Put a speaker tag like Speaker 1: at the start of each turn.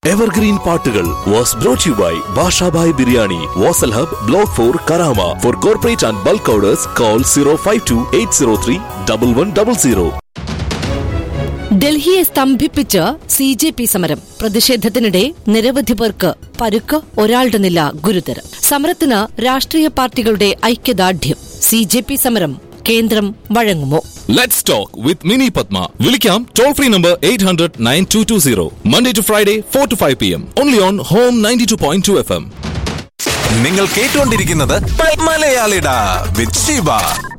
Speaker 1: Evergreen പാട്ടുകൾ was brought you by Bashabhai biryani Vasal hub block four Karama for corporate and bulk orders call zero five two eight zero three double one double zero
Speaker 2: ഡൽഹിയെ സ്തംഭിപ്പിച്ച് C J P സമരം പ്രതിഷേധത്തിനിടെ നിരവധി പേർക്ക് പരുക്ക് ഒരാളുടെ നില ഗുരുതരം സമരത്തിന് രാഷ്ട്രീയ പാർട്ടികളുടെ ഐക്യദാർഢ്യം സി ജെ പി സമരം കേന്ദ്രം വഴങ്ങുമോ
Speaker 3: Let's talk with Mini Padma. Vilikam toll free number 800 9220. Monday to Friday, 4 to 5 p.m. Only on Home 92.2 FM.
Speaker 4: നിങ്ങൾ കേട്ടുകൊണ്ടിരിക്കുന്നത് മലയാളിട വിത്ത് ഷീബ